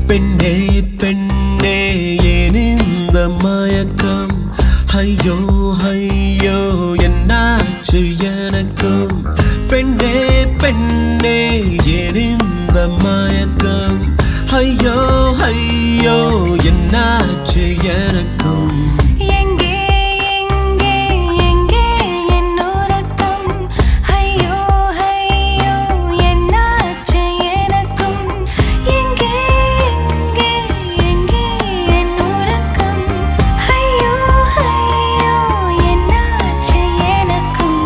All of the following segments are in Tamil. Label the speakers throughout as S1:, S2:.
S1: பெண்ணே பெண்ணே ஏன் இந்த மயக்கம் ஐயோ ஐயோ என்னாச்சு எனக்கும் பெண்ணே பெண்ணே ஏன் இந்த மயக்கம் ஐயோ ஐயோ என்னாச்சு எனக்கும்
S2: எங்கே எங்கே எங்கே என் உறக்கம் ஐயோ ஐயோ என்னாச்சு எனக்கும் எங்கே எங்கே எங்கே என் உறக்கம் ஐயோ ஐயோ என்னாச்சு எனக்கும்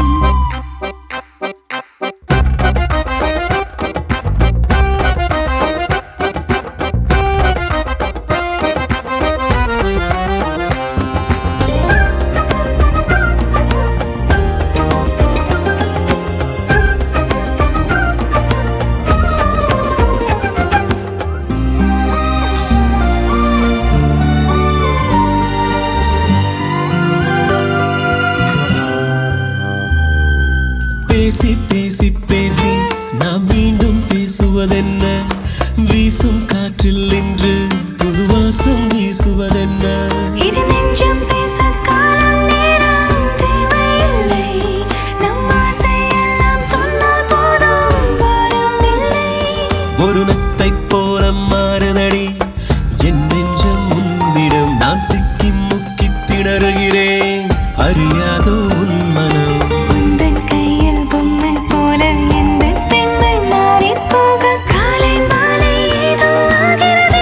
S1: பேசி பேசி பேசி நாம் மீண்டும் பேசுவதென்ன வீசும் காற்றில் நின்று புது வாசம் வீசுவதென்ன
S2: இரு நெஞ்சம் பேச காலம் நேரம் தேவையில்லை நம் ஆசையெல்லாம் சொன்னால் போதும் பாரம் இல்லை
S1: ஒரு நத்தை போல மாறுதடி என் நெஞ்சம் உன்னிடம் நான் திக்கி முக்கி திணறுகிறேன் அறியாதோ உன் மனம்
S2: உந்தன் கையில் பொம்மை போல எந்த பெண்மை மாறிப் போக காலை மாலை ஏதோ ஆகிறதே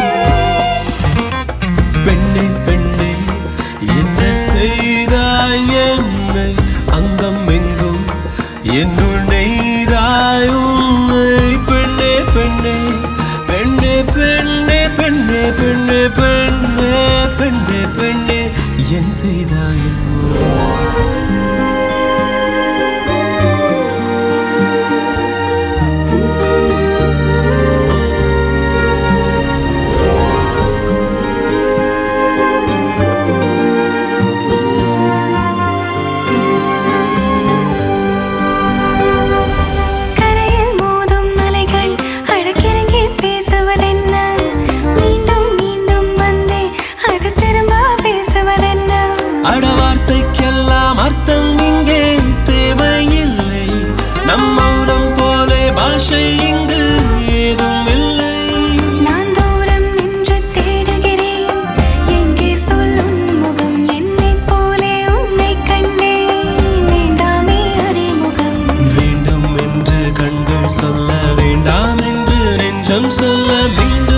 S1: பெண்ணே பெண்ணே என்ன செய்தாய் என்னை அங்கம் எங்கும் என்னுள் நெய்தாய் உன்னை பெண்ணே பெண்ணே பெண்ணே பெண்ணே பெண்ணே பெண்ணே பெண்ணே பெண்ணே பெண்ணே என் செய்தாயோ
S2: கரையில் மோதும் அலைகள் அடக்கிறங்கி பேசுவதென்ன மீண்டும் மீண்டும் வந்தே அது திரும்ப பேசுவதென்ன
S1: அட வார்த்தைக்கெல்லாம் அர்த்தம் இங்கே தேவையில்லை நம் மௌனம் போலே பாஷை இங்கு ஏதும் இல்லை
S2: நான் தூரம் நின்று தேடுகிறேன் எங்கே சொல்லும் முகம் என்னைப் போலே உன்னை கண்டேன் வேண்டாமே அறிமுகம்
S1: வேண்டும் என்று கண்கள் சொல்ல வேண்டாம் என்று நெஞ்சம் சொல்ல மீண்டும்